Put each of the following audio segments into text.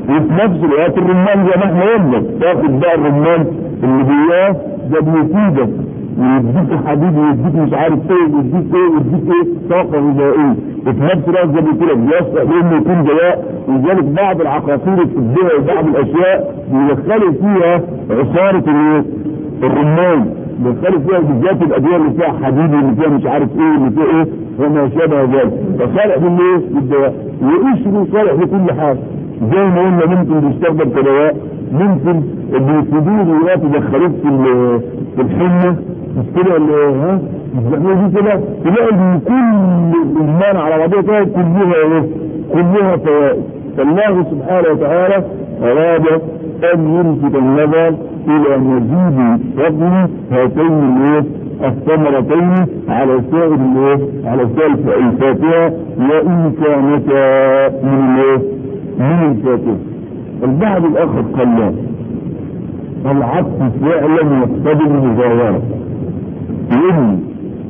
وفي نفس الوقت الرمان زي ما احنا قلنا تاخد بقى الرمان اللي جواه ده بيفيدك ويديك حديد ويديك مش عارف ايه ويديك ايه ويديك ايه طاقه غذائيه وفي نفس الوقت زي ما قلت لك بيسرق لانه يكون دواء ولذلك بعض العقاقير الطبيه وبعض الاشياء بيدخلوا فيها عصاره الايه؟ الرمان بيدخلوا فيها بالذات الادويه اللي فيها حديد واللي فيها مش عارف ايه واللي فيها ايه وما شابه ذلك فصالح للايه؟ للدواء وقشره صالح لكل حاجه زي ما قلنا ممكن يستخدم كدواء ممكن بيفيدوه دلوقتي يدخلوه في ال- في الحنه مش كده ال- ها يعملوا دي كده تلاقي ان كل الرمان على بعضها كده كلها ايه؟ كلها فوائد فالله سبحانه وتعالى اراد ان يلفت النظر الى مزيد فضل هاتين الايه؟ الثمرتين على سائر الايه؟ على سائر الفاكهه وان كانتا من الايه؟ من الفاكهه البعض الاخر قال لا العطف فعلا يقتضي المجاورة لان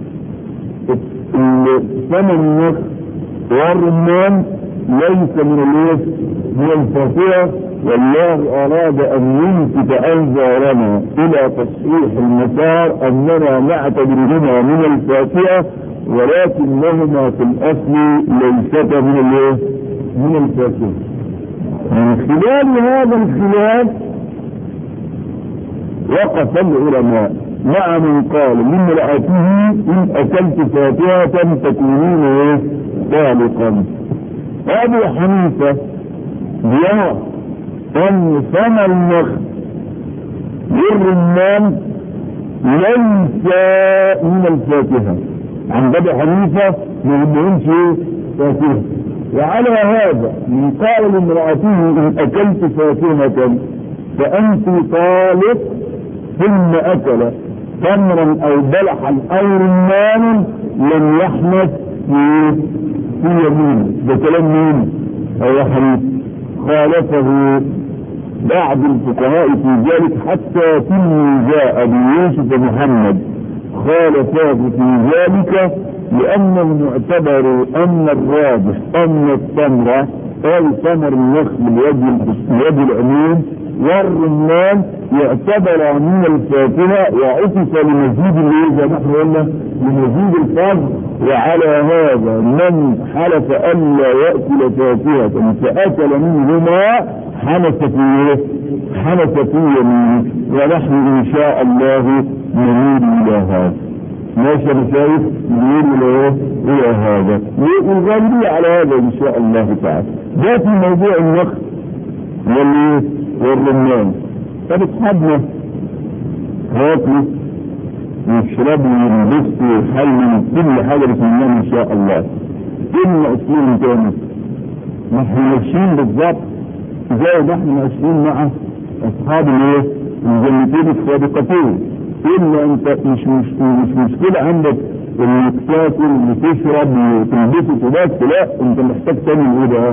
ثمن النخل والرمان ليس من الايه من الفاكهه والله اراد ان يلفت انظارنا الى تصحيح المسار اننا نعتبرهما من الفاكهه ولكنهما في الاصل ليستا من الايه من الفاكهه من خلال هذا الخلاف وقف العلماء مع من قال لامرأته إن أكلت فاكهة تكونين إيه؟ طالقا أبو حنيفة يرى أن ثمر النخل والرمان ليس من الفاكهة عند أبي حنيفة ما يهمهمش إيه؟ فاكهة وعلى هذا من قال لامرأته إن أكلت فاكهة فأنت طالق ثم أكل تمرا أو بلحا أو رمانا لم يحنث في في يمينه ده كلام مين؟ أو حنيف خالفه بعض الفقهاء في ذلك حتى تلميذا أبي يوسف محمد خالفاه في ذلك لأنهم اعتبروا أن الراجح أن التمرة أو ثمر النخل بيد العموم والرمان يعتبر من الفاكهة وعطف لمزيد اللي زي ما احنا قلنا لمزيد الفضل وعلى هذا من حلف ألا يأكل فاكهة فأكل منهما حنث في حنث في يمينه ونحن إن شاء الله نميل إلى هذا ماشي انا شايف نميل إلى إيه؟ إلى هذا والغالبية على هذا إن شاء الله تعالى ده في موضوع النخل والإيه؟ والرمان طب اصحابنا هاكلوا ويشربوا ويلبسوا ويحلوا كل حاجه بسم الله ان شاء الله كلنا اسلوب تاني ما احنا ماشيين بالظبط زي ما احنا ماشيين مع اصحاب الايه؟ الجنتين السابقتين الا انت مش مش مش مشكله عندك انك تاكل وتشرب وتلبس وبس لا انت محتاج تعمل ايه بقى؟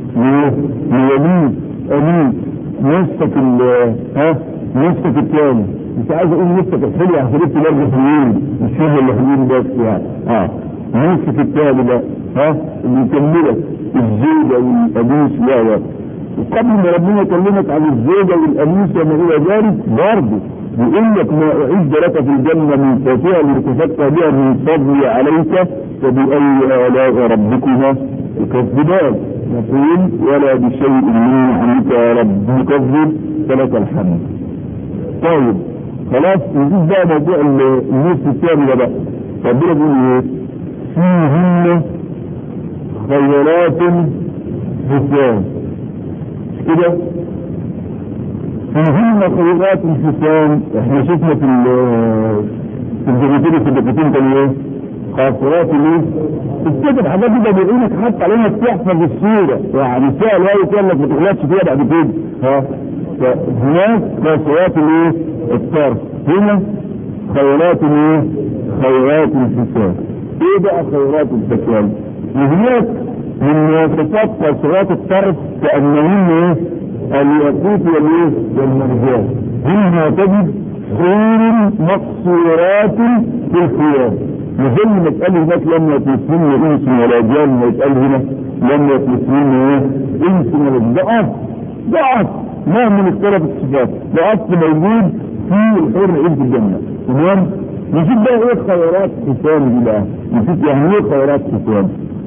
يمين امين نصك ال ها نصك الثاني مش عايز اقول نصك الحلو عشان جبت برضه حلوين مش هو اللي حلوين بس يعني اه نصك الثاني ده ها اللي يكملك الزوجه والقميص لا وقبل ما ربنا يكلمك عن الزوجه والقميص وما الى ذلك برضه بيقول لك ما اعد لك في الجنه من فاكهه لتتفكى بها من فضلي عليك فباي الاء ربكما تكذبان يقول ولا بشيء من نعمك يا رب نكذب فلك الحمد طيب خلاص نجيب بقى موضوع النصف الثاني ده بقى ربنا بيقول ايه فيهن خيرات حسان مش كده فيهن خيرات حسان احنا شفنا في في الجنتين السبقتين كانوا ايه قاصرات الايه الكتب حاجات دي بيقول لك حتى علينا تحفظ الصورة يعني سهل واي كان لك ما تغلطش فيها بعد كده ها فهناك قاصرات الايه الطرف هنا خيرات الايه خيرات الفساد ايه بقى خيرات الفساد وهناك من مواصفات قاصرات الطرف كأنهن ايه الياقوت والايه والمرجان هنا تجد حور مقصورات في الخيام مثل ما اتقال هناك لم يتمثلن انس ولا جان ويتقال هنا لم يتمثلن ايه انس ولا ده اصل ده اصل مهما اختلفت الصفات ده اصل موجود في الحور عيد الجنه تمام نشوف بقى ايه خيارات حسام دي بقى نشوف يعني ايه خيارات حسام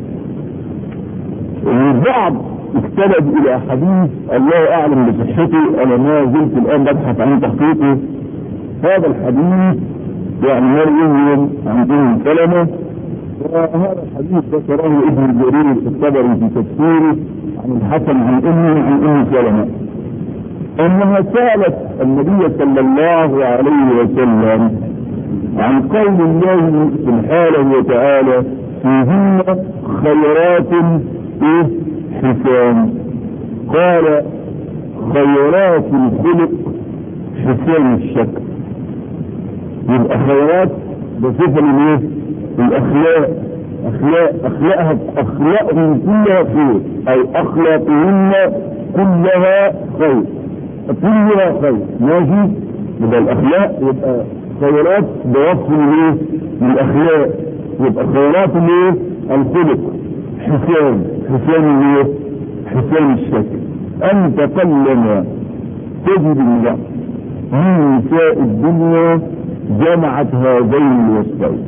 البعض استند الى حديث الله اعلم بصحته انا ما زلت الان ببحث عن تحقيقه هذا الحديث يعني مرئي عن ابن سلمه وهذا الحديث ذكره ابن جرير الطبري في تفسيره عن الحسن عن امه عن ام سلمه انها سالت النبي صلى الله عليه وسلم عن قول الله سبحانه وتعالى فيهن خيرات ايه حسان قال خيرات الخلق حسان الشكل يبقى خيرات ده صفه للايه؟ الاخلاق اخلاق اخلاقها اخلاقهم كلها خير اي اخلاقهن كلها خير كلها خير ماشي يبقى الاخلاق يبقى خيرات بوصف الايه؟ الاخلاق يبقى خيرات الايه؟ الخلق حسان حسان الايه؟ حسان الشكل ان تكلم تجد المرأة من نساء الدنيا جمعت هذين الوصفين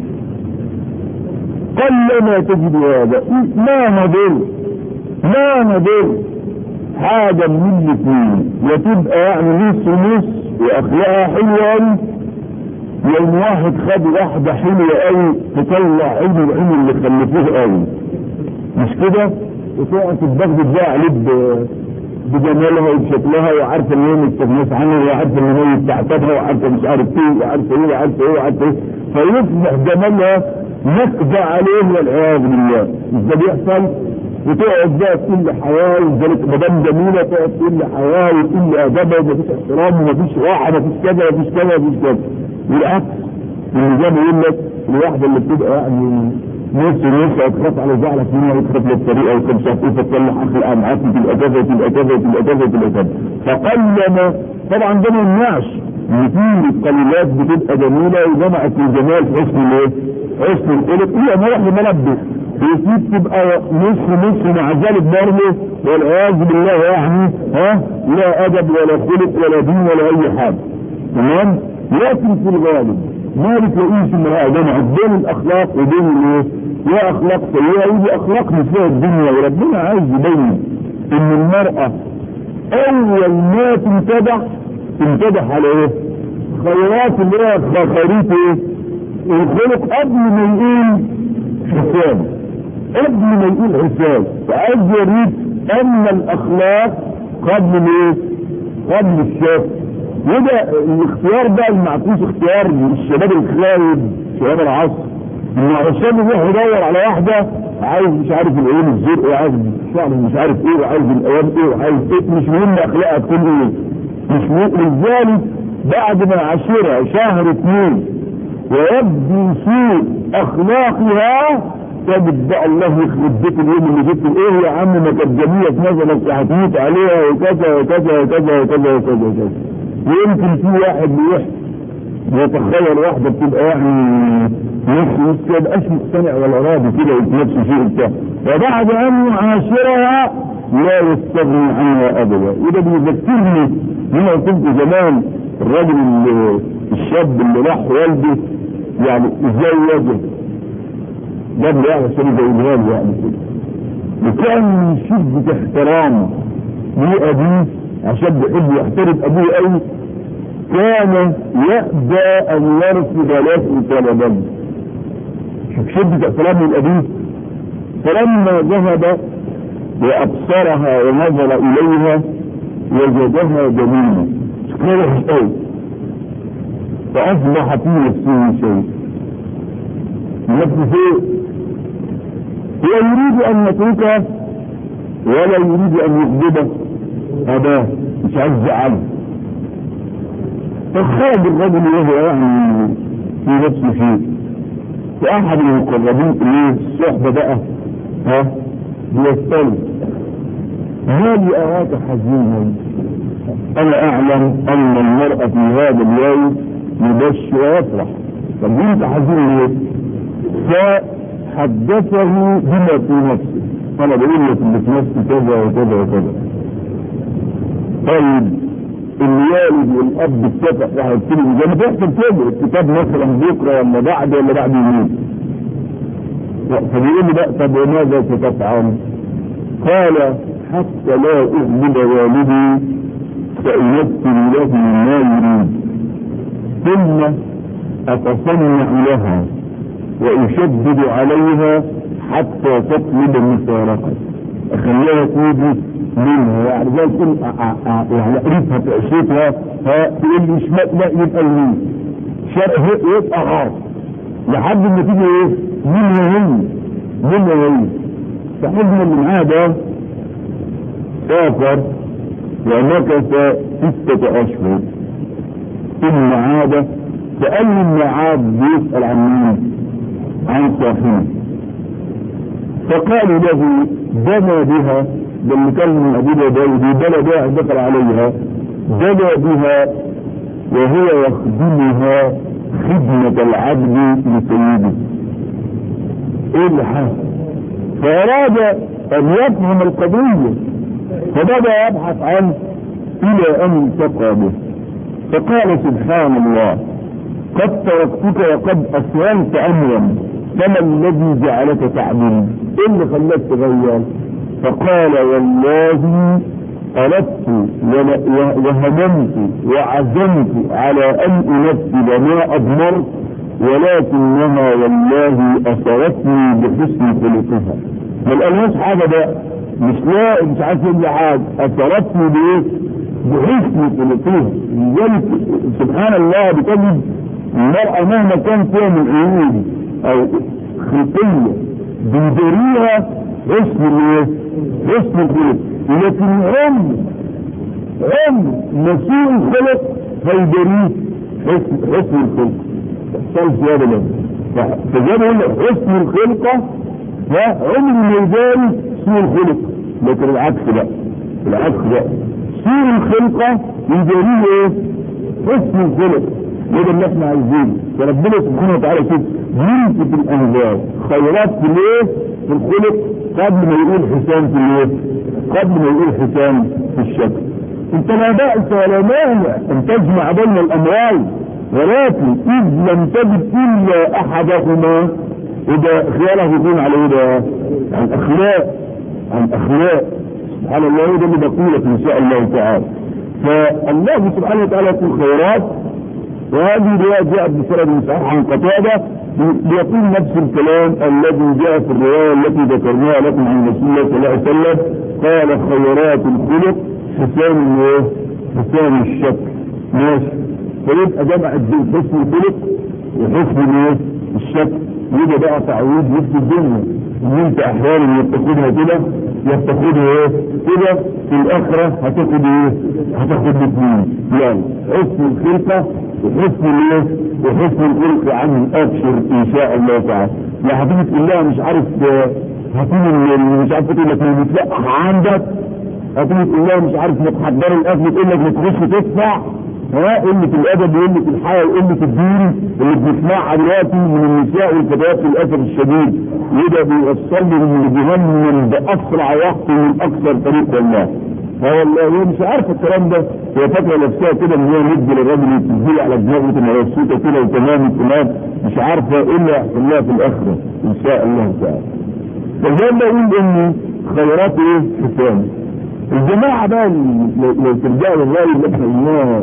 قلما تجد هذا ما نضر ما نضر حاجة من الاثنين وتبقى يعني نص نص واخلاقها حلوة قوي يوم واحد خد واحدة حلوة قوي تطلع عين العين اللي خلفوه قوي مش كده وتقعد تتبغدد بقى عليه بجمالها وبشكلها وعارفه ان هي مستغنية عنها وعارفه ان هي بتعتبها وعارفه مش عارف ايه وعارفه ايه وعارفه ايه وعارفه ايه فيصبح جمالها نقضى عليه والعياذ بالله مش ده بيحصل وتقعد بقى كل حياه ولذلك مدام جميله تقعد كل حياه وكل ادبها ومفيش احترام ومفيش راحه مفيش كذا مفيش كذا مفيش كذا والعكس النظام يقول لك الواحده اللي بتبقى يعني نفس نفس هتخاف على زعلك منها وتخاف للطريقه وتخاف شخصيتك تصلح اخر معاك تبقى كذا تبقى كذا تبقى كذا تبقى كذا فقلما طبعا ده ما يمنعش ان في قليلات بتبقى جميله وجمعت الجمال في حسن الايه؟ حسن الخلق هي ما راح ملبس وفي تبقى نص نص مع ذلك برضه والعياذ بالله يعني ها لا ادب ولا خلق ولا دين ولا اي حاجه تمام؟ لكن في الغالب ما بتلاقيش امرأة جمعت بين الاخلاق وبين الايه؟ يا اخلاق سيئة ودي اخلاق نساء الدنيا وربنا عايز يبين ان المرأة اول ما تنتبه تنتبه على ايه؟ خيرات اللي هي خيرية ايه؟ الخلق قبل ما يقول حساب قبل ما يقول حساب فعايز يريد ان الاخلاق قبل الايه؟ قبل الشكل وده الاختيار بقى المعكوس اختيار الشباب الخالد شباب العصر ان الشاب يروح يدور على واحده عايز مش عارف العيون الزرق وعايز الشعر مش عارف ايه وعايز الايام ايه وعايز ايه مش مهم اخلاقها تكون ايه مش مهم لذلك بعد ما عاشرها شهر اثنين ويبدو سوء اخلاقها تجد بقى الله يخرب بيت اليوم اللي جبت ايه يا عم ما كانت جميله في نظرك وهتموت عليها وكذا وكذا وكذا وكذا وكذا وكذا ويمكن في واحد بيحكي يتخيل واحدة بتبقى يعني نفسه نفسه ما يبقاش مقتنع ولا راضي كده نفسه شيء بتاع وبعد ان يعاشرها لا يستغني عنها ابدا وده بيذكرني هنا كنت زمان الراجل اللي الشاب اللي راح والده يعني ازاي وجه جاب لي يعني عشان يبينها لي يعني كده وكان من شدة احترامه لأبيه عشان بيحب يحترم ابوه قوي كان يأبى ان يرفض له طلبا شوف شدة احترامه لابيه فلما ذهب وابصرها ونظر اليها وجدها جميلة شكلها وحش قوي فاصبح في نفسه شيء نفسه هو يريد ان يتركها ولا يريد ان يغضبه اباه مش عايز يزعله فخرج الرجل وهو يعني في نفسه شيء واحد المقربين اليه الصحبه بقى ها بيستلم ما لي اراك حزينا انا اعلم ان المرأة في هذا اليوم يبش ويفرح طب انت حزين ليه؟ فحدثه بما في نفسه انا بقول لك اللي في نفسي كذا وكذا وكذا طيب الوالد والاب اتفق وهيكتبوا زي ما بيحصل كده الكتاب مثلا بكره ولا بعد ولا بعد يومين فبيقول لي بقى طب وماذا ستفعل؟ قال حتى لا اغضب والدي سأمثل له ما يريد ثم أتصنع لها وأشدد عليها حتى تطلب المفارقة أخليها تيجي منها يعني زي تقول يعني قريبها في عشرتها تقول لي مش لا يبقى اليمين شرق يبقى غار لحد ما تيجي ايه؟ منها هي منها هي صاحبنا اللي معاه ده سافر ومكث ستة أشهر ثم عاد فقال لي ان عاد بيسأل عن مين؟ عن صاحبه فقالوا له بنى بها ده اللي كان من ابو داود بنى بها دخل عليها بنى بها وهو يخدمها خدمة العبد لسيده ايه اللي حصل؟ فاراد ان يفهم القضية فبدأ يبحث عنه الى ان التقى به فقال سبحان الله قد تركتك وقد اسلمت امرا فما الذي جعلك تعدل ايه اللي خلاك تغير فقال والله أردت وهممت وعزمت على أن أنفذ ما أضمرت ولكنها والله أثرتني بحسن خلقها ما الألهاش حاجة بقى مش لا مش عارف ايه حاجة أثرتني بإيه؟ بحسن خلقها لذلك سبحان الله بتجد المرأة مهما كان فيها من عيوب أو خلقية بيداريها حسن الايه؟ حسن الخلق لكن عمر عمر مسيء الخلق هيداريه حسن حسن الخلق تحصلش هذا لازم فزي ما قلنا حسن الخلقة ها عمر ما يداري سوء الخلق لكن العكس بقى العكس بقى سوء الخلقة يداريه ايه؟ حسن الخلق وده اللي احنا عايزينه فربنا سبحانه وتعالى كده ينفت الانذار خيرات في الايه؟ في الخلق قبل ما يقول حسام في الايه؟ قبل ما يقول حسام في الشكل انت لا بأس ولا مانع ان تجمع بين الاموال ولكن اذ لم تجد الا احدهما وده خيالك يكون على ايه ده؟ عن اخلاق عن اخلاق سبحان الله ده اللي بقولك ان شاء الله تعالى فالله سبحانه وتعالى يقول خيرات وهذه رواية جاءت بسند صحيح عن قتادة يقول نفس الكلام الذي جاء في الرواية التي ذكرناها لكم عن رسول الله صلى الله عليه وسلم قال خيرات الخلق حسان ايه؟ حسان الشكل ماشي فيبقى جمع الدين حسن الخلق وحسن الايه؟ الشكل وده بقى تعويض نفس الدنيا ان انت احيانا يتخذها كده يتخذها ايه كده في الاخرة هتاخد ايه هتاخد الاثنين يعني حسن الخلقة وحسن الايه وحسن الخلق عن ابشر ان شاء الله تعالى لا هتيجي تقول لها مش عارف هتيجي مش عارف تقول لك متلقح عندك هتيجي تقول لها مش عارف متحضر الاكل تقول لك ما تخش تدفع ها قلة الأدب وقلة الحياة وقلة الدين اللي بنسمعها دلوقتي من النساء والفتيات للأسف الشديد وده بيوصلني لجهنم بأسرع وقت من أكثر طريق والله فوالله هي مش عارفه الكلام ده هي فاكره نفسها كده ان هي ندي للراجل تدي على دماغه مبسوطه كده وتمام التمام مش عارفه ايه اللي هيحصل لها في الاخره ان شاء الله تعالى. فزي ما اقول ان خيرات ايه؟ حسام. الجماعة بقى لو ترجعوا للرأي اللي احنا قلناه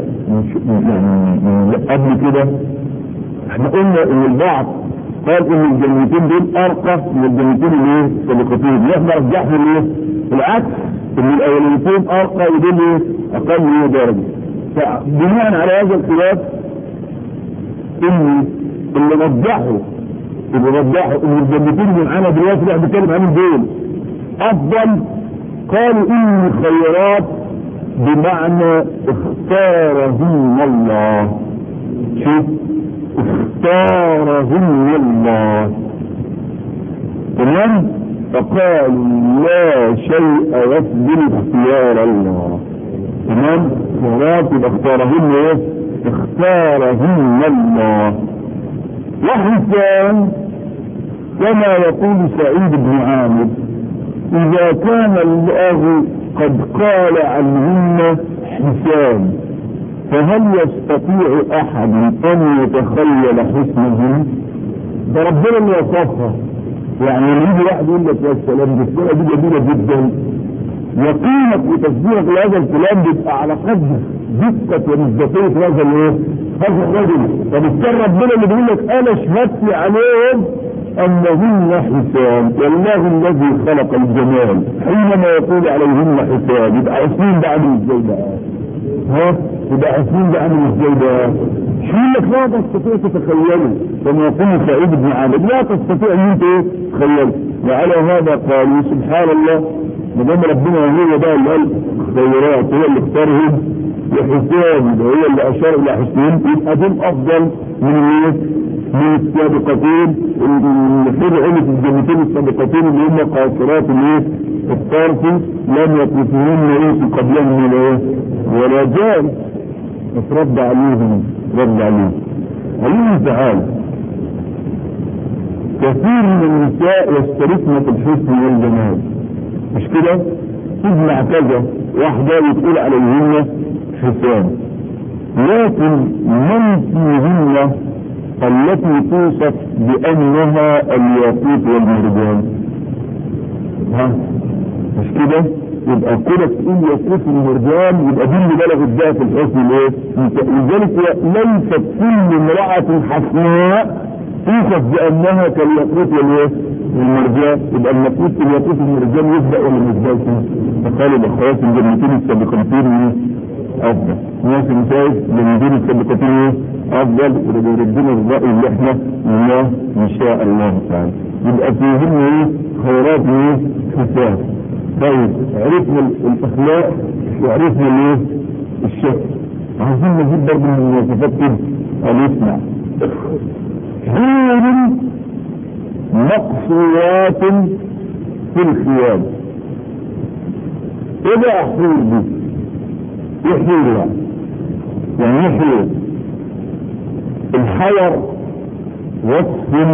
يعني قبل كده احنا قلنا ان البعض قال ان الجنتين دول ارقى من الجنتين الايه السابقتين احنا رجحنا الايه العكس ان الاولانيتين ارقى ودول ايه اقل من درجه فبناء على هذا الخلاف ان اللي رجحوا اللي رجحوا ان الجنتين اللي معانا دلوقتي اللي احنا بنتكلم عنهم دول افضل قالوا ان الخيرات بمعنى اختارهن الله شوف اختارهن الله تمام فقالوا لا شيء يفضل اختيار الله تمام خيرات يبقى اختارهن ايه اختارهن الله وحسان كما يقول سعيد بن عامر إذا كان الله قد قال عنهن حسان فهل يستطيع احد ان يتخيل حسنهم ده ربنا اللي وصفها يعني لما يجي واحد يقول لك يا سلام دي السنه دي جميله جدا يقينك وتصديقك لهذا الكلام بيبقى على قدر دقة ومصداقية هذا الايه؟ هذا الرجل فبالتالي ربنا اللي بيقول لك انا شهدت عليهم انهن حسان والله الذي خلق الجمال حينما يقول عليهن حسان يبقى حسين ده عامل ازاي بقى؟ ها؟ يبقى حسين ده عامل ازاي بقى؟ شو لك لا تستطيع تتخيله كما يقول سعيد بن عامر لا تستطيع ان انت تتخيله وعلى هذا قالوا سبحان الله ما دام ربنا هو ده اللي قال خيرات هو اللي اختارهم وحسين هو اللي اشار الى حسين يبقى دول افضل من الايه؟ من السابقتين الخير علة الجنتين السابقتين اللي هم قاصرات الايه؟ الطرف لم يطلفهن انس قبلهم من ايه؟ ولا جان بس رد عليهم رد عليهم عليهم تعالى كثير من النساء يشتركن في الحسن والجمال مش كده تجمع كذا واحدة بتقول عليهن حسان لكن من فيهن التي توصف بانها الياقوت والمرجان ها مش كده يبقى كده تقول ياقوت المرجان يبقى دي اللي بلغت بقى في الحسن الايه لذلك ليست كل امرأة حسناء توصف بانها كالياقوت والايه المرجان يبقى المفروض الياقوت المرجان يبدا ولا مش يبدا فقالوا الاخوات الجنتين السابقتين افضل ناس مساعد للمدير السابقتين افضل وده يردنا الراي اللي احنا الله ان شاء الله تعالى يبقى فيهم ايه خيرات ايه حساب طيب عرفنا الاخلاق وعرفنا الايه الشكل عايزين نجيب برضه من المواصفات كده قال اسمع حور مقصورات في الخيام ايه بقى حور دي؟ ايه حور يعني؟ يعني ايه حور؟ الحور وصف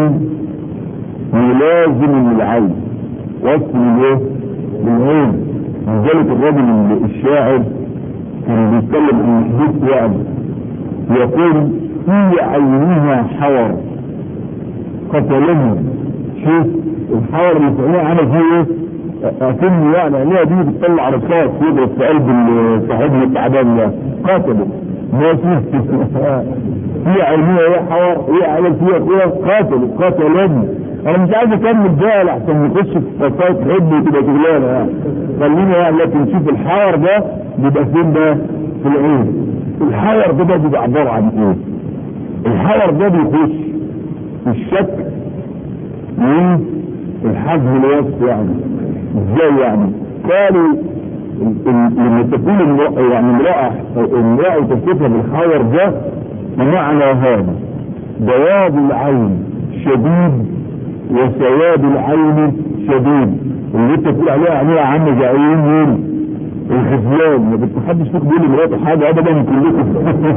ملازم للعين وصف الايه؟ للعين لذلك الرجل الشاعر كان بيتكلم عن حديث يعني يقول في عينها حور قتلهم شوف الحور اللي في عينها عمل فيه ايه؟ اكن يعني عينيها دي بتطلع رصاص يضرب في قلب صاحبنا التعبان ده قاتله ماشي في عينيها ايه حور ايه عمل فيها كده قاتل قاتلهم انا مش عايز اكمل بقى لحسن نخش في فصائل حب وتبقى شغلانه يعني خلينا يعني لكن نشوف الحور ده بيبقى فين ده في العين الحور ده بيبقى عباره عن ايه؟ الحور ده بيخش الشك من الحجم الوصف يعني ازاي يعني قالوا لما تكون امرأة يعني امرأة امرأة تصفها بالحور ده فمعنى هذا بياض العين شديد وسواد العين شديد اللي انت تقول عليها عينيها عامة زي عيون مين الخزيان ما بتحدش فيك بيقول لمراته حاجة ابدا كلكم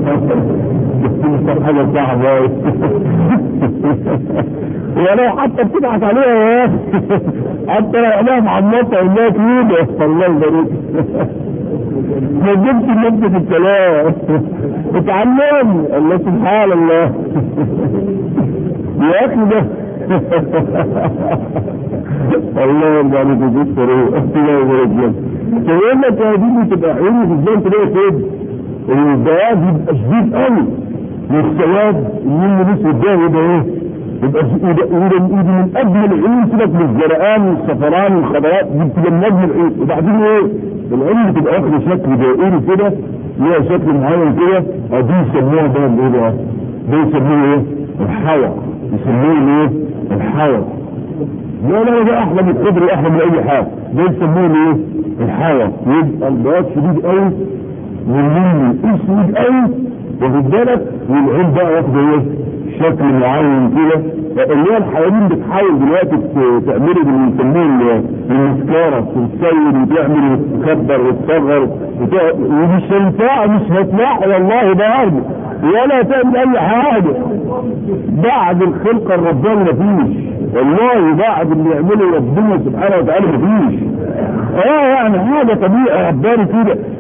بس حاجة صعبة ولو حتى بتبعت عليها يا اخي حتى لو عليها معمطة ولا كده الله يبارك ما جبتش نبتة الكلام اتعلم الله سبحان الله يا اخي ده الله يرضى عليك ويكسر الله يبارك لك تقول لك يا دي تبقى عيني في ازاي تلاقي كده البياض يبقى شديد قوي والسواد اللي لسه قدامه ده ايه يبقى يبقى من اجمل العيون سيبك من الزرقان والصفران والخضراء دي بتبقى من اجمل العيون وبعدين ايه العين بتبقى واخده شكل دائري كده ليها شكل معين كده ادي يسموها بقى ايه بقى ده يسموه ايه الحوى يسموه ايه الحوى لا لا ده احلى من القدر احلى من اي حاجه ده يسموه ايه الحوى يبقى البياض شديد قوي واللون اسود قوي واخد بالك والعين بقى واخده ايه شكل معين كده اللي هي الحيوانين بتحاول دلوقتي تعملي باللي بيسموه المسكاره تتسيد وتعمل وتكبر وتصغر ومش هينفع مش هتلاح والله برضه ولا تعمل اي حاجه بعد الخلقه الرباني مفيش والله بعد اللي يعمله ربنا سبحانه وتعالى مفيش اه يعني حاجه طبيعه رباني كده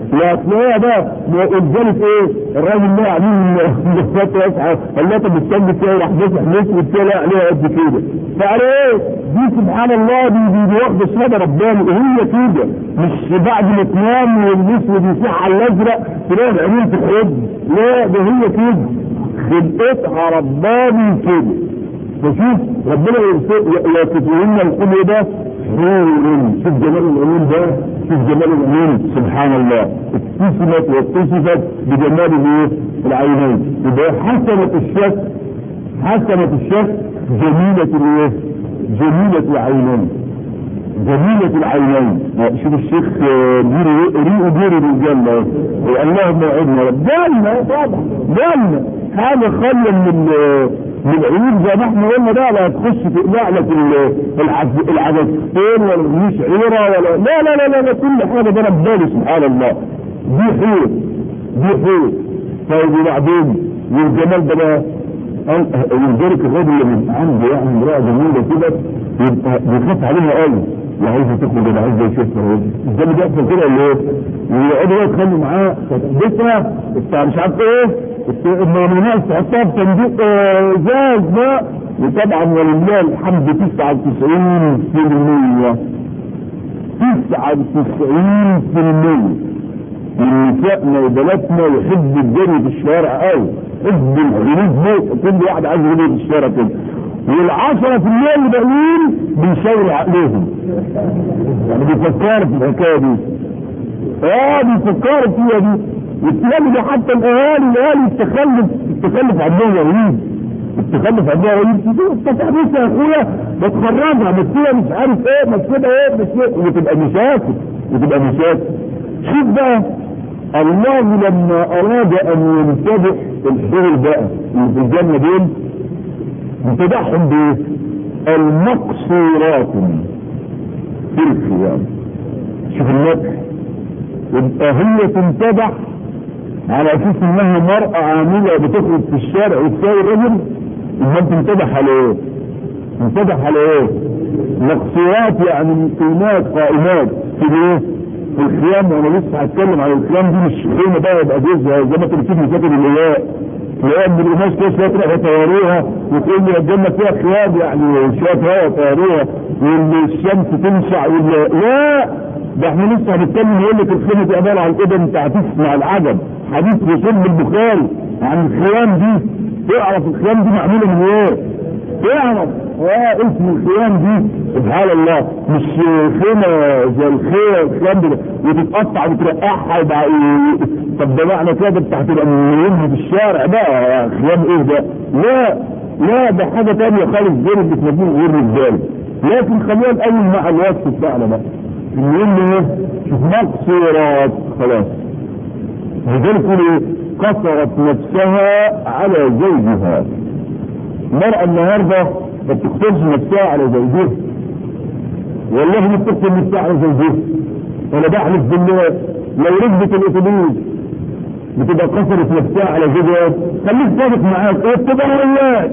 لا تلاقيها بقى ولذلك ايه الراجل ده عاملين فتره يسعى اللي انت بتستنى فيها راح مسح مسود كده لا عليها قد كده فعلى ايه دي سبحان الله دي دي, دي واخده شهاده رباني وهي كده مش بعد ما تنام والاسود يصح على الازرق تلاقي العيون تخرج لا ده هي كده خلقتها رباني كده فشوف ربنا يصفهن الكل ده حور شوف جمال العلوم ده شوف جمال العلوم سبحان الله اتصفت واتصفت بجمال الايه العينين يبقى حسنة الشك حسنة الشك جميلة الايه جميلة العينين جميلة العينين شوف الشيخ ديري ريقه ديري بالجنة اللهم اعدنا جنة طبعا جنة حاجة خلى من من العيون زي ما احنا قلنا ده لا تخش تقلع لك العدستين ولا مش عيرة ولا لا لا لا لا, لا كل حاجة ده ربنا سبحان الله دي حور دي حور طيب وبعدين والجمال ده بقى يلذلك الراجل اللي عنده يعني امرأة جميلة كده يبقى بيخاف عليها قوي لا عايزة تخرج ولا عايزة يشوفها ده اللي بيحصل كده اللي ايه ويقعدوا يتخانقوا معاه فتحدثها بتاع مش عارف ايه المؤمنات تحطها في صندوق ازاز بقى وطبعا ولله الحمد 99% 99% من نسائنا وبناتنا يحب الجري في الشوارع قوي حب الخروج كل واحد عايز يجري في الشارع كده والعشرة في الليل اللي باقيين بيشاور عقلهم يعني بيفكروا في الحكايه دي اه بيفكروا فيها دي والكلام ده حتى الاهالي الاهالي التخلف التخلف عندهم رهيب التخلف عندهم رهيب بس يا اخويا بتخرجها بس هي مش عارف ايه بس كده ايه بس ايه وتبقى مشاكل وتبقى مشاكل شوف بقى الله لما اراد ان ينتبه الحور بقى اللي في الجنه دول انتبههم بايه؟ المقصورات في الخيام شوف المدح يبقى هي تنتبه على اساس انها مرأة عاملة بتخرج في الشارع وتساوي الرجل امال تنتبه على ايه؟ تنتبه على ايه؟ مقصورات يعني مقيمات قائمات في الايه؟ في الخيام وانا لسه هتكلم عن الخيام دي مش خيمة بقى يبقى جزء زي ما كنت بتيجي فاكر اللواء تلاقيها من القماش كده شويه تروح يطيروها وتقول لي الجنه فيها خيام يعني شويه هوا يطيروها والشمس تنشع ولا لا ده احنا لسه هنتكلم يقول لك الخيمه دي عباره عن ايه ده انت هتسمع العجب حديث رسول البخاري عن الخيام دي تعرف الخيام دي معموله من ايه؟ تعرف اه اسم الخيام دي سبحان الله مش خيمه زي الخيمه الخيام دي وتتقطع وترقعها وبقى طب ده معنى كده انت هتبقى منها في الشارع بقى خيام ايه ده؟ لا لا ده حاجه ثانيه خالص غير اللي بتنبيه غير الرجال لكن خلينا الاول مع الوصف بتاعنا بقى نقول ايه؟ شوف مقصورات خلاص لذلك يقول ايه؟ قصرت نفسها على زوجها المرأة النهاردة ما بتقتلش نفسها على زوجها والله ما بتقتل نفسها على زوجها انا بحلف بالله لو ركبت الاتوبيس بتبقى قصرت نفسها على زوجها خليك صادق معاك ايه بتبقى وياك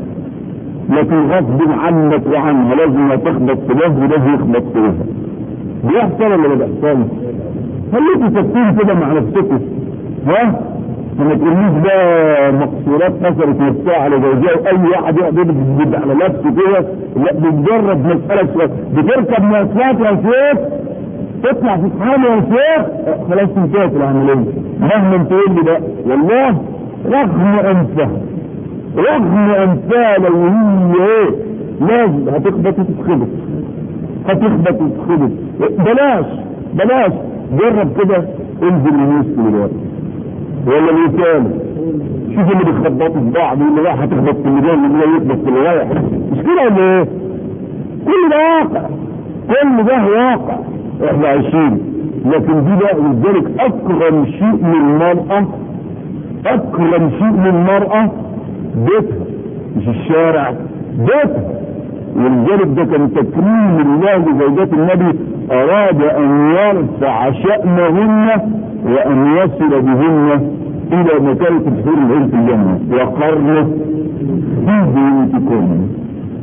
لكن غصب عنك وعنها لازم تخبط في ده ولازم يخبط فيها بيحصل ولا ما بيحصلش؟ خليكوا ساكتين كده مع نفسكم ها؟ ما تقوليش بقى مقصورات كسرت نفسها على زوجها واي واحد يقعد يكذب على نفسه كده لا بمجرد مساله شويه بتركب مواصلات يا شيخ تطلع في صحابه يا شيخ خلاص انتهت العمليه مهما تقول لي بقى والله رغم انفها رغم انفها لو هي ايه لازم هتخبط وتتخبط هتخبط وتتخبط بلاش بلاش جرب كده انزل النص دلوقتي ولا الوسام شوف اللي بيخبطوا في بعض واللي رايح هتخبط في الميدان واللي يخبط في الرايح مش كده ولا ايه؟ كل ده واقع كل ده واقع احنا عايشين لكن دي بقى لذلك اكرم شيء من المرأة اكرم شيء من المرأة بيتها مش الشارع بيتها ولذلك ده كان تكريم الله لزوجات النبي اراد ان يرفع شأنهن وان يصل بهن الى مكانة الحور العين في الجنة وقرن في بيوتكم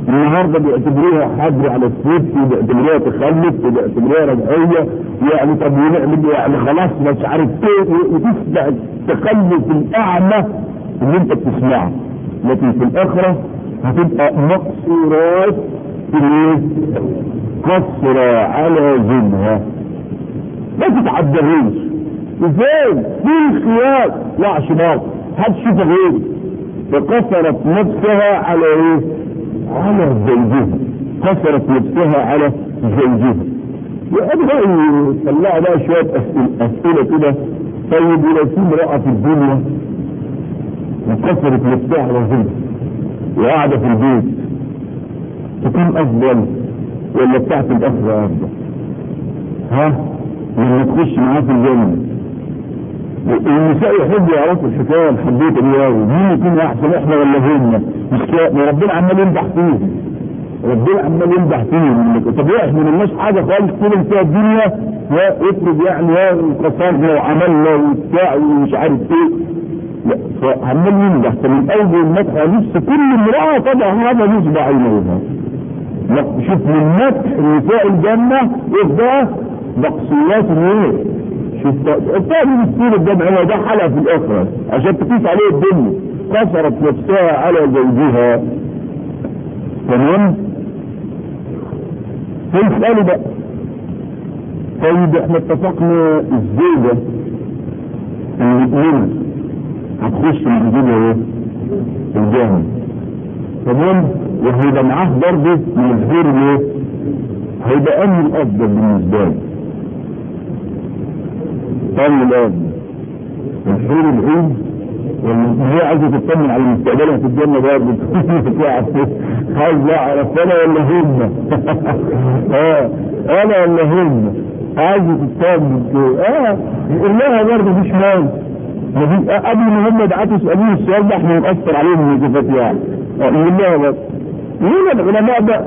النهارده بيعتبروها حجر على الست وبيعتبروها تخلف وبيعتبروها رجعيه يعني طب ونعمل يعني خلاص مش عارف ايه وتسمع التخلف الاعمى اللي انت بتسمعه لكن في الاخره هتبقى مقصورات في الايه؟ قصرة على زنها ما تتعدهوش ازاي؟ في خيار لا عشان هتشوف غير فقصرت نفسها على ايه؟ على زوجها قصرت نفسها على زوجها وأبغى يطلعوا بقى شوية أسئلة, أسئلة كده طيب ولو في امرأة في الدنيا وكسرت نفسها على زوجها وقاعدة في البيت تكون أفضل ولا بتاعت الأخرى أفضل؟ ها؟ لما تخش معاه في الجنة النساء يحبوا يعرفوا الحكايه الحديثه دي قوي مين يكون احسن احنا ولا هم مش كده ربنا عمال يمدح فيهم ربنا عمال يمدح فيهم طب احنا ما لناش حاجه خالص طول انت الدنيا افرض يعني يا انقسمنا وعملنا وبتاع ومش عارف ايه لا فعمال يمدح فمن اول المدح نفس كل امراه طبعا هذا نصب عينيها لا شوف من مدح نساء الجنه يبقى مقصورات ايه شوف الثاني مسكين الجمع ده حلقة في الأخرى عشان تقيس عليه الدنيا كسرت نفسها على زوجها تمام فيسألوا بقى طيب احنا اتفقنا الزوجة المؤمنة هتخش مع زوجها ايه؟ الجنة تمام وهيبقى معاه برضه من الخير الايه؟ هيبقى أمن الأفضل بالنسبة له طن الآن الحور العين هي عايزة تطمن على مستقبلها في الجنة برضه عايز اعرف انا ولا هم اه انا ولا هم عايزة تطمن كده اه يقول لها برضه مفيش مال قبل ما هم يبعتوا يسألوني السؤال ده احنا نأثر عليهم من صفات يعني يقول لها برضه هنا العلماء بقى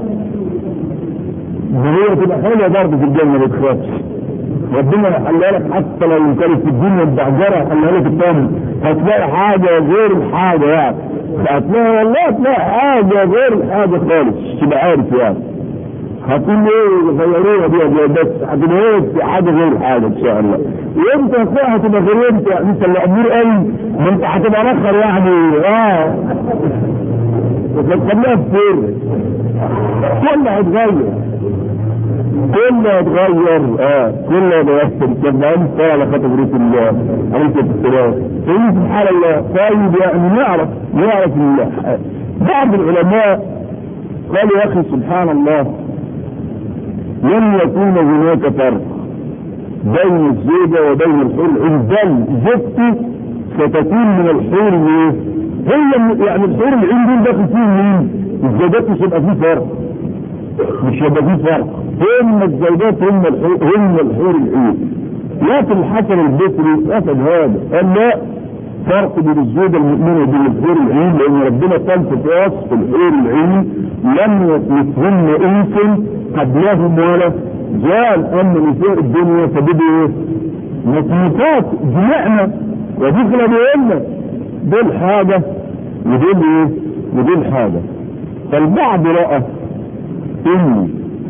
وهي تبقى حلوة برضه في الجنة ما تخافش ربنا يحلها لك حتى لو كانت في الدنيا الدعجرة يحلها لك الثاني هتلاقي حاجة غير الحاجة يعني هتلاقي والله هتلاقي حاجة غير الحاجة خالص تبقى عارف يعني هتقول ايه غيروها دي بس هتبقى ايه حاجة غير الحاجة ان شاء الله وانت هتلاقيها هتبقى غير انت يعني انت اللي امير قوي ما انت هتبقى نخر يعني اه وتخليها في كلها هتغير كله يتغير اه كله يتغير تبقى انت على خاطر ريت الله عليك السلام فإن سبحان الله طيب يعني نعرف نعرف الله بعض العلماء قالوا يا اخي سبحان الله لن يكون هناك فرق بين الزوجة وبين الحور العين بل زوجته ستكون من الحور الايه؟ هي يعني الحور العين دول داخل فيهم مين؟ الزوجات مش هيبقى فيه فرق مش هيبقى فيه فرق هم الزوجات هم الحور هم الحور العين لكن الحسن البصري اخذ هذا قال لا فرق بين الزوجة المؤمنة وبين الحور العين لأن ربنا قال في وصف الحور العين لم يطلقهن إنس قبلهم ولا جاء أما نساء الدنيا فبدوا نتيجات جمعنا ودخل بيقولنا دول حاجة ودول ايه ودول حاجة فالبعض رأى ان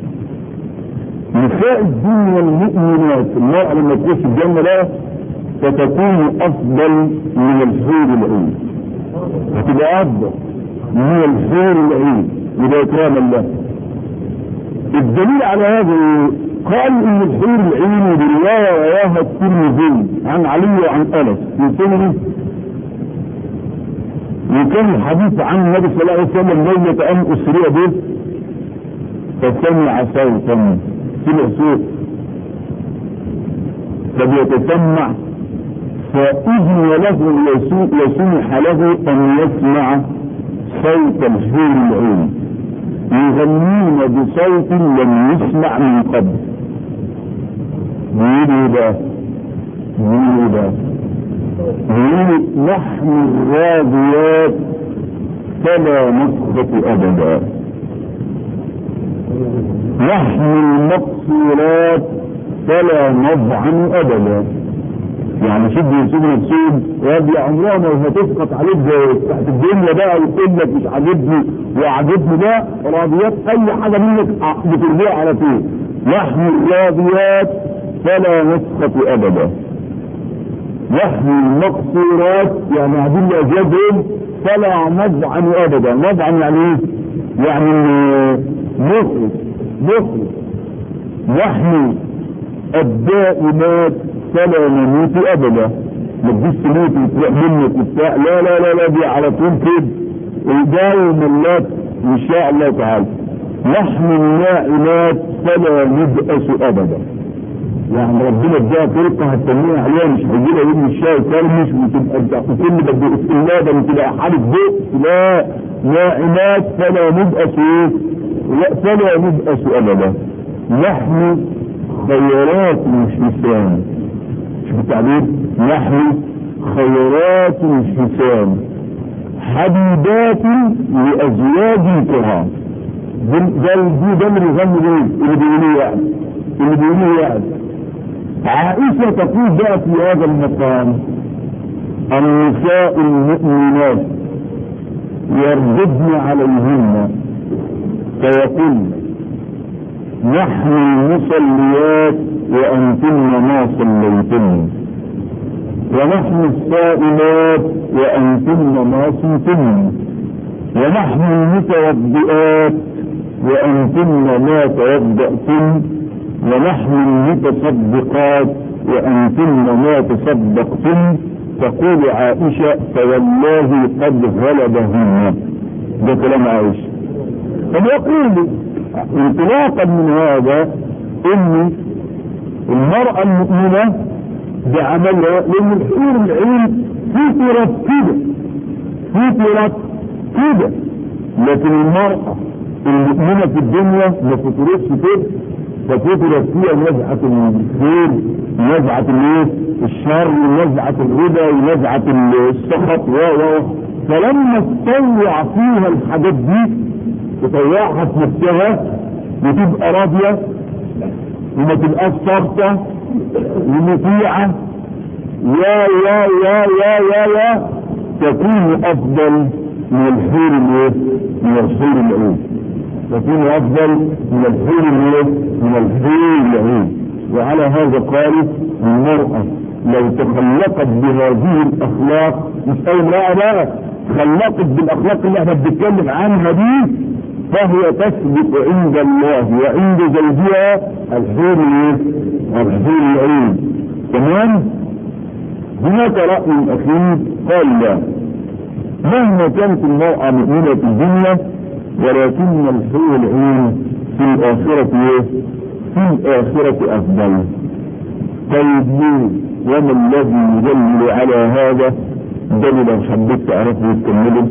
نساء الدنيا المؤمنات المرأة لما تخش الجنة لا ستكون افضل من الحور العين هتبقى افضل من الحور العين وده اكرام الله الدليل على هذا قال ان الحور العين برواية رواها الترمذي عن علي وعن انس في سنه وكان الحديث عن النبي صلى الله عليه وسلم ليلة ان اسري به فسمع صوتا سمع صوت فبيتسمع فإذن له يسمح له أن يسمع صوت الحور العين يغنين بصوت لم يسمع من قبل يقولوا بقى يقولوا بقى يقولوا نحن الراضيات فلا نسقط أبدا نحن المقصورات فلا نضعن أبدا يعني شد يسيب نفسهم ويبقى عمرها ما هتسقط عليك تحت الدنيا بقى وتقول لك مش عاجبني وعاجبني ده راضيات اي حاجه منك بترجع على طول نحن راضيات فلا نسقط ابدا نحن المقصورات يعني عدل اجابهم فلا نضعن ابدا نضعن يعني ايه؟ يعني مخرج مخرج نحن الدائمات فلا نموت ابدا ما تجيش تموت وتروح منك وبتاع لا لا لا لا دي على طول كده وداوم الله ان شاء الله تعالى نحن النائمات فلا نبأس ابدا يعني ربنا اداها طريقة هتسميها عليها مش هيجي لها يوم الشاي كرمش وتبقى كل بدي الله ده وتبقى حالة بؤس لا نائمات فلا نبأس ايه؟ لا فلا نبأس ابدا نحن خيرات حسان شوف التعبير نحن خيرات حسان حبيبات لأزواج كرام ده دي ده اللي يغني ايه اللي بيقولوه يعني اللي بيقولوه يعني عائشة تقول بقى في هذا المقام النساء المؤمنات يرددن عليهن فيقولن نحن المصليات وأنتن ما صليتن ونحن الصائمات وأنتن ما صمتن ونحن المتوضئات وأنتن ما توضأتن ونحن المتصدقات وأنتن ما تصدقتن تقول عائشة فوالله قد غلبهن ده كلام عائشة فيقول انطلاقا من هذا ان المرأة المؤمنة بعملها لان الحور العين فطرت كده فطرت كده لكن المرأة المؤمنة في الدنيا ما فطرتش كده ففطرت فيها نزعة الخير نزعة الايه الشر ونزعة الهدى ونزعة السخط و و فلما تطوع فيها الحاجات دي تطوعها في نفسها وتبقى راضية وما تبقاش صابتة ومطيعة يا يا يا يا يا يا تكون افضل من الحور الايه؟ من الحور العين تكون افضل من الحور الايه؟ من الحور العين وعلى هذا قالت المرأة لو تخلقت بهذه الاخلاق مش اي امرأة بقى خلقت بالاخلاق اللي احنا بنتكلم عنها دي فهي تثبت عند الله وعند زوجها الحور الايه؟ الحور العين تمام؟ هناك رأي أخير قال لا مهما كانت المرأة مؤمنة في الدنيا ولكن الحور العين في الآخرة ايه؟ في الآخرة أفضل طيب ليه؟ وما الذي يدل على هذا؟ ده اللي لو حبيت تعرفه وتكمله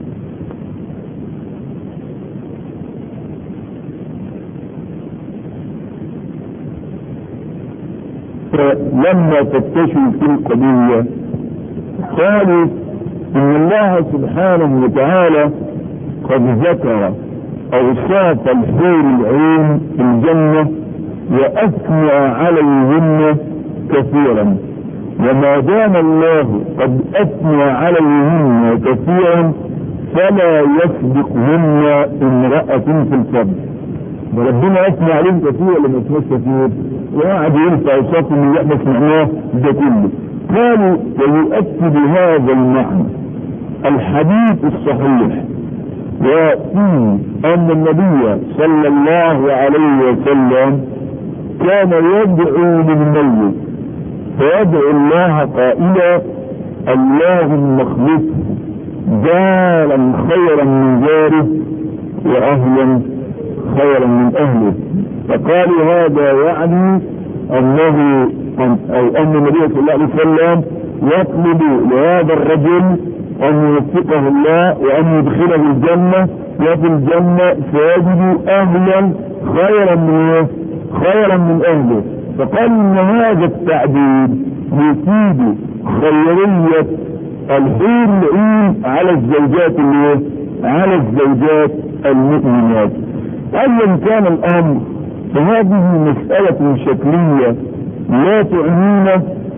لما فتشوا في القضية قالوا ان الله سبحانه وتعالى قد ذكر اوصاف الحور العين في الجنة واثنى عليهن كثيرا وما دام الله قد اثنى عليهن كثيرا فلا يسبقهن امرأة في الفضل وربنا اثنى عليهم كثير ولا ما اسمهش كثير وقعد ينفع اوصافهم اللي احنا سمعناه ده كله قالوا ويؤكد هذا المعنى الحديث الصحيح وفيه ان النبي صلى الله عليه وسلم كان يدعو للميت فيدعو الله قائلا اللهم اخلفه دارا خيرا من داره واهلا خيرا من اهله فقالوا هذا يعني انه او ان النبي صلى الله عليه وسلم يطلب لهذا الرجل ان يوفقه الله وان يدخله الجنة وفي الجنة فيجد اهلا خيرا من خيرا من اهله فقال ان هذا التعديل يفيد خيرية الحور العين على الزوجات اللي على الزوجات المؤمنات ايا كان الامر فهذه مسألة شكلية لا تعنينا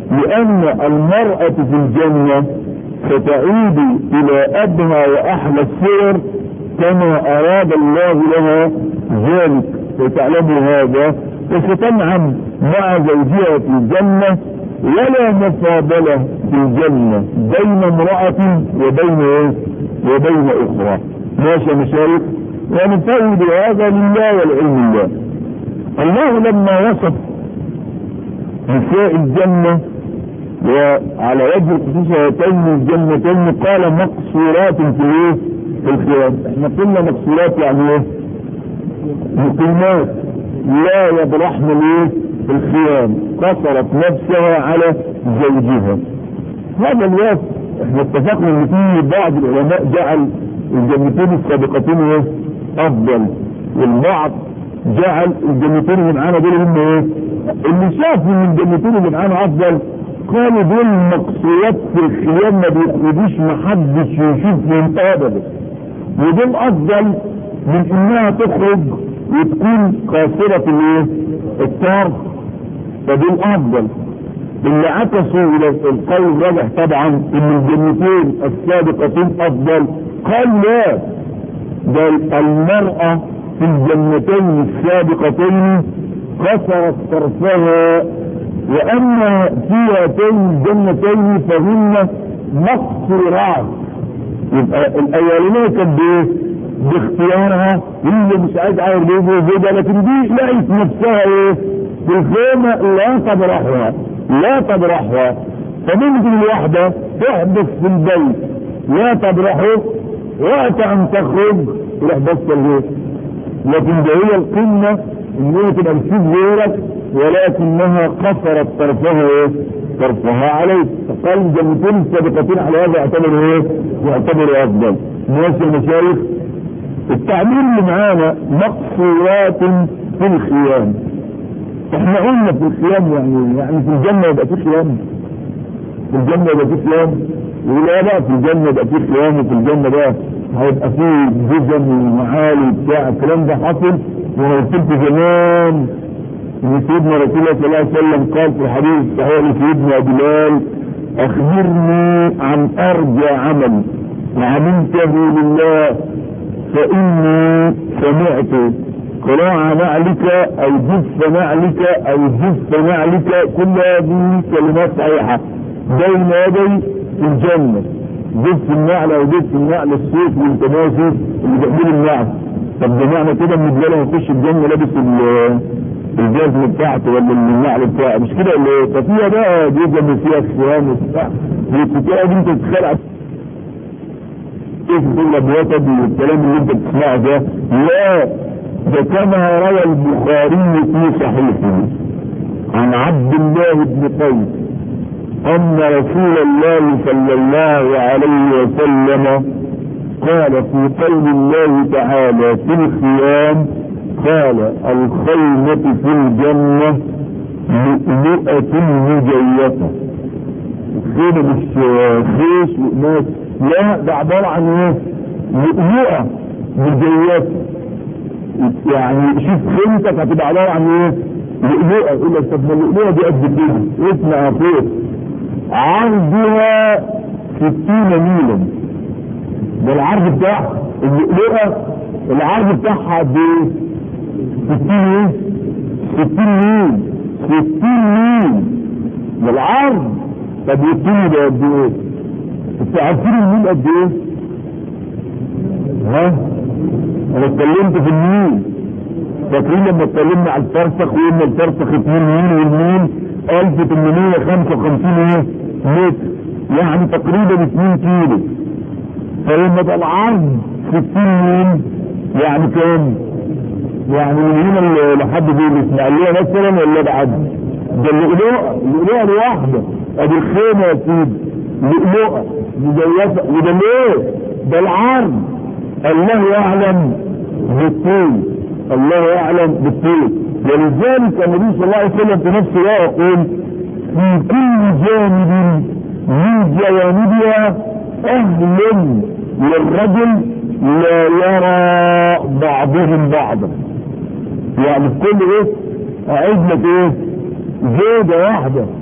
لان المرأة في الجنة ستعود الى ادنى واحلى الصور كما اراد الله لها ذلك وتعلم هذا وستنعم مع زوجها في الجنة ولا مفاضلة في الجنة بين امرأة وبين ايه وبين اخرى ماشي مشايخ ونفوض هذا لله والعلم الله الله لما وصف نساء الجنة وعلى وجه الخصوص هاتين الجنتين قال مقصورات في ايه في الخيام احنا قلنا مقصورات يعني ايه مقيمات لا يبرحن الايه الخيام قصرت نفسها على زوجها هذا الوصف احنا اتفقنا ان في بعض العلماء جعل الجنتين السابقتين ايه افضل والبعض جعل الجنتين اللي معانا دول هم ايه اللي شاف ان الجنتين اللي معانا افضل قالوا دول مقصورات في الخيام ما بيخرجوش محدش يشوفهم ابدا ودول افضل من انها تخرج وتكون قاصرة الايه الطرف فدول افضل اللي عكسوا الى القول الراجح طبعا ان الجنتين السابقتين افضل قال لا ده المرأة في الجنتين السابقتين كسرت طرفها واما في هاتين الجنتين فهن مقصورات يبقى الاولانيه كانت بايه؟ باختيارها هي مش عايز عايز زوجها لكن دي لقيت نفسها ايه؟ في الخيمه لا تبرحها لا تبرحها فممكن الواحده تحدث في البيت لا تبرحه وقت ان تخرج تروح بس البيت لكن ده هي القمه ان هي تبقى بتشوف غيرك ولكنها قصرت طرفها ايه؟ طرفها عليك فقال الجنتين السابقتين على هذا يعتبروا ايه؟ يعتبروا افضل ماشي يا مشايخ التعبير اللي معانا مقصورات في الخيام احنا قلنا في الخيام يعني يعني في الجنة يبقى في خيام في الجنة يبقى في خيام ولا بقى في الجنة يبقى في خيام وفي الجنة بقى هيبقى في جزم ومعالي بتاع الكلام ده حصل وانا قلت زمان ان سيدنا رسول الله صلى الله عليه وسلم قال في الحديث الصحيح لسيدنا بلال اخبرني عن ارجى عمل وعملته لله فاني سمعت قراع نعلك او جف نعلك او جف نعلك كل هذه كلمات صحيحه بين يدي في الجنه جف النعل او جف النعل الصوف والتماسي اللي بيحمل النعل طب ده معنى كده ان بلال هيخش الجنه لابس الجزم بتاعته ولا النعل بتاعه مش كده اللي ففيها بقى جزم فيها خيام وبتاع والكتاب دي انت تتخيل كيف تقول الوتد والكلام اللي انت بتسمعه ده لا ده كما روى البخاري في صحيحه عن عبد الله بن قيس ان رسول الله صلى الله عليه وسلم قال في قول الله تعالى في الخيام قال الخيمة في الجنة لؤلؤة مجيفة الخيمة مش خيش وقماش لا ده عبارة عن ايه لؤلؤة مجيفة يعني شوف خيمتك هتبقى عبارة عن ايه لؤلؤة يقول لك طب ما اللؤلؤة دي قد كده اسمها فوق عرضها ستين ميلا ده العرض بتاعها اللؤلؤة العرض بتاعها قد ايه 60 ايه 60 ميل 60 ميل ده العرض طب والطول ده قد ايه انتوا عارفين الميل قد ايه ها انا اتكلمت في الميل فاكرين لما اتكلمنا على الفرسخ وقلنا الفرسخ 2 ميل والميل 1855 ايه متر يعني تقريبا 2 كيلو فلما يبقى العرض 60 ميل يعني كام؟ يعني من هنا لحد دي الاسماعيليه مثلا ولا بعد؟ ده اللؤلؤه اللؤلؤه الواحده ادي الخيمه يا سيدي لؤلؤه مجيفه وده ليه؟ ده العرض الله يعلم بالطول الله يعلم بالطول ولذلك النبي صلى الله عليه وسلم في نفسه لا يقول في كل جانب من جوانبها اهل للرجل لا يرى بعضهم بعضا يعني في كل ايه اعيد لك ايه زوجة واحدة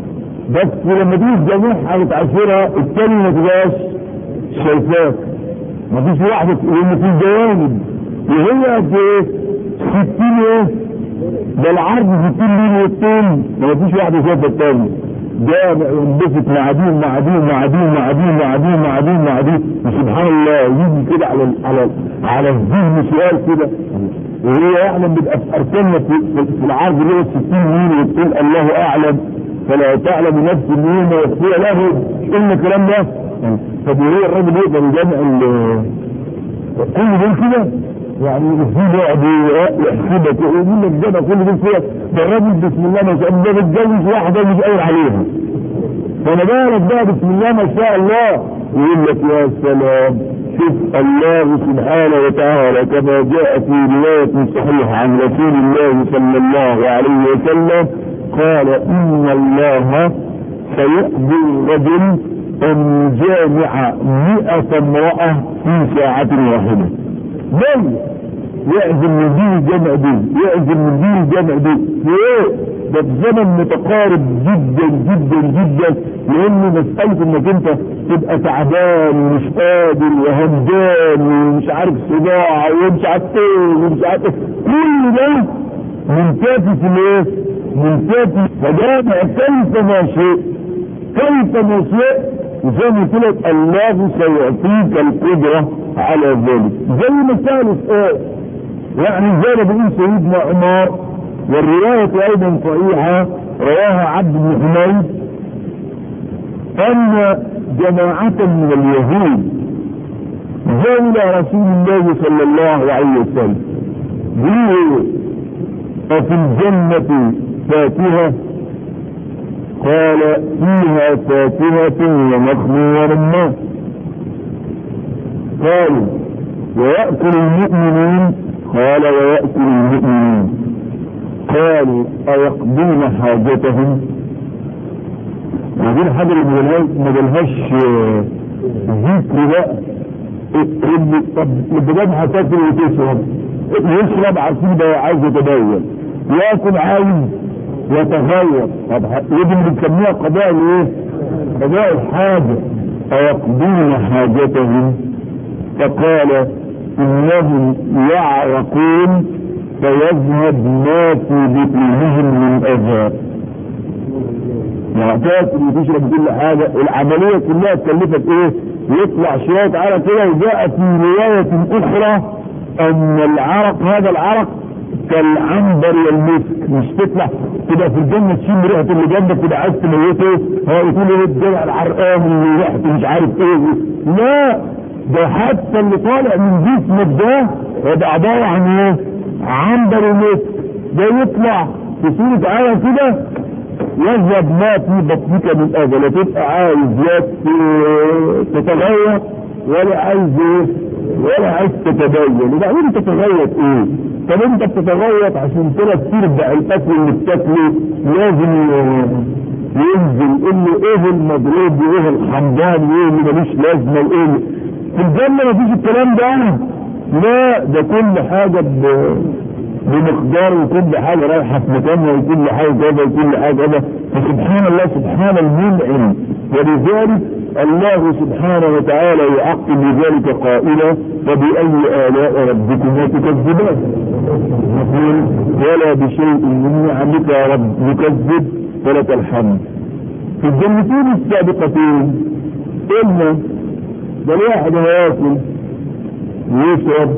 بس لما تيجي تجمعها وتعاشرها التاني ما تبقاش شايفاك مفيش واحدة لان في جوانب وهي قد ايه 60 ايه ده العرض 60 مين والطول ما فيش واحدة شايفة التاني ده ينبسط مع دي مع دي مع دي مع دي مع دي مع دي مع دي وسبحان الله يجي كده على على على الذهن سؤال كده وهي يعلم بيبقى في اركاننا في, في العرض اللي هو 60 مين وتقول الله اعلم فلا تعلم نفس مين ويخفي له ايه الكلام ده طب وهي الراجل يقدر يجمع كل دول كده يعني في بعض يحسبك يقول لك ده كل دول كده ده الراجل بسم الله ما شاء الله ده متجوز واحده مش قايل عليها فانا بالك بقى بسم الله ما شاء الله يقول لك يا سلام شوف الله سبحانه وتعالى كما جاء في رواية صحيحة عن رسول الله صلى الله عليه وسلم قال إن الله سيقضي الرجل أن يجامع مئة امرأة في ساعة واحدة بل يعزم من دين الجمع دي يعزم من دين الجمع دي ليه؟ ده في زمن متقارب جدا جدا جدا لان مسألة انك انت تبقى تعبان ومش قادر وهمدان ومش عارف صداع ومش عارف ايه ومش عارف ايه كل ده منتفي في الايه؟ منتفي فجامع كيف ما شئت كيف ما شئت وزي ما قلت لك الله سيعطيك القدرة على ذلك زي ما ثالث ايه يعني زي ما بيقول سيدنا عمر والرواية ايضا صحيحة رواها عبد بن حميد ان جماعة من اليهود جاءوا الى رسول الله صلى الله عليه وسلم قالوا أفي الجنة فاكهة قال فيها فاكهة ونخل ورمان قالوا ويأكل المؤمنين قال ويأكل المؤمنين قالوا أيقضون حاجتهم وهذه الحاجة اللي ما جالهاش ذكر بقى اللي طب البلاد هتاكل وتشرب يشرب عارفين ده عايز يتبين ياكل عايز يتغير طب ودي بنسميها قضاء الايه؟ قضاء الحاجة أيقضون حاجتهم فقال إنهم يعرقون فيذهب ما في بطونهم من أذى يعني تاكل وتشرب كل حاجة العملية كلها اتكلفت ايه يطلع شوية عرق كده وجاء في رواية أخرى أن العرق هذا العرق كالعنبر والمسك مش تطلع تبقى في الجنة تشم ريحة اللي جنبك تبقى عايز تموته هو يقول ايه الدرع العرقان اللي ريحته مش عارف ايه لا ده حتى اللي طالع من جسمك ده ده عبارة عن ايه؟ عنبر ومسك ده يطلع في صورة آية كده يذهب ما في بطنك من اذى لا تبقى عايز لا تتغير ولا عايز ايه ولا عايز تتبين وبعدين تتغير ايه طب انت بتتغير عشان كده ترجع الاكل اللي بتاكله لازم ينزل اللي ايه المضروب وايه الحمضان وايه اللي ملوش لازمه وايه في الجنه مفيش الكلام ده لا ده كل حاجه ب... بمقدار وكل حاجة رايحة في مكانها وكل حاجة كذا وكل حاجة كذا فسبحان الله سبحان المنعم ولذلك الله سبحانه وتعالى يعقب بذلك قائلا فبأي آلاء ربكما تكذبان يقول ولا بشيء من نعمك يا رب نكذب فلك الحمد في الجنتين السابقتين قلنا ده الواحد هياكل ويشرب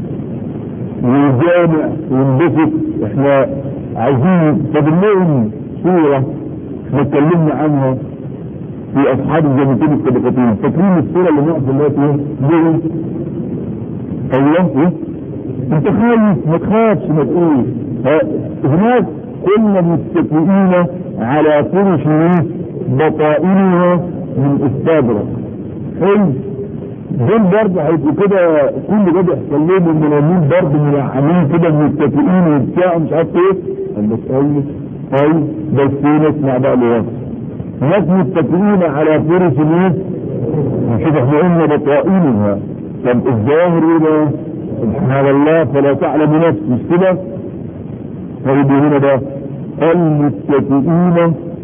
ويجامع وينبسط احنا عايزين تدلهم صورة احنا اتكلمنا عنها في اصحاب الجنتين السابقتين فاكرين الصورة اللي نقف دلوقتي ايه؟ ليه؟ ايوه ايه؟ انت خايف ما تخافش ما تقول هناك كنا متكئين على فرش بطائنها من استبرق حلو دول برضه هيبقوا كده كل ده بيحصل لهم المنامين برضه منعمين كده متكئين وبتاع مش عارف ايه قال لك ايوه ايوه بس في ناس مع بقى الوقت ناس متكئين على فرش ايه شوف احنا قلنا بطائنها طب الظاهر ايه ده سبحان الله فلا تعلم نفس مش كده طيب هنا ده المتكئين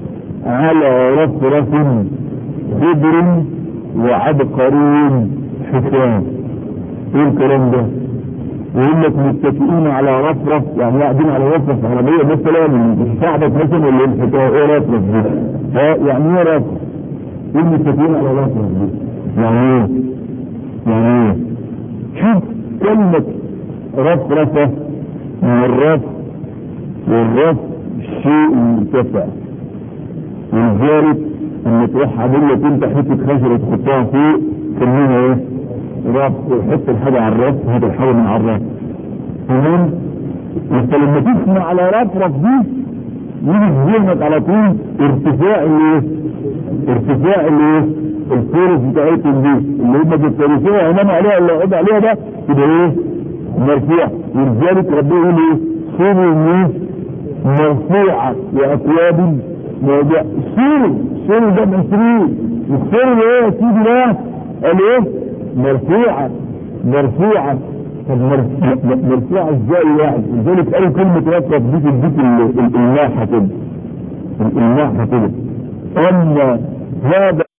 على رفرف خضر وعبقري حسان ايه الكلام ده يقول لك متكئين على رفرف يعني قاعدين على رفرف عربيه مثلا مش صاحبك مثلا ولا الحكايه ايه رفرف دي؟ ها يعني ايه رفرف؟ ايه متكئين على رفرف دي؟ يعني ايه؟ يعني ايه؟ شوف كلمة رفرفة من الرف والرف شيء مرتفع ولذلك لما تروح عامل لك انت حته خشبه تحطها فوق تسميها ايه؟ رف وتحط الحاجه على الرف هات الحاجه من على الرف تمام؟ انت لما تسمع على رفرف دي يجي في ذهنك على طول ارتفاع الايه؟ ارتفاع الايه؟ الفورس بتاعتهم دي اللي هم بيترفعوا امام عليها اللي يقعد عليها ده يبقى ايه؟ مرفوع ولذلك ربنا يقول ايه؟ سور الناس مرفوعة وأكواب موضوع سور سور ده من سرور والسور اللي ايه يا سيدي ده؟ قال ايه؟ مرفوعة مرفوعة طب مرفوعة ازاي يعني؟ لذلك قالوا كلمة رفرف دي تديك الإلماحة كده الإلماحة كده أما هذا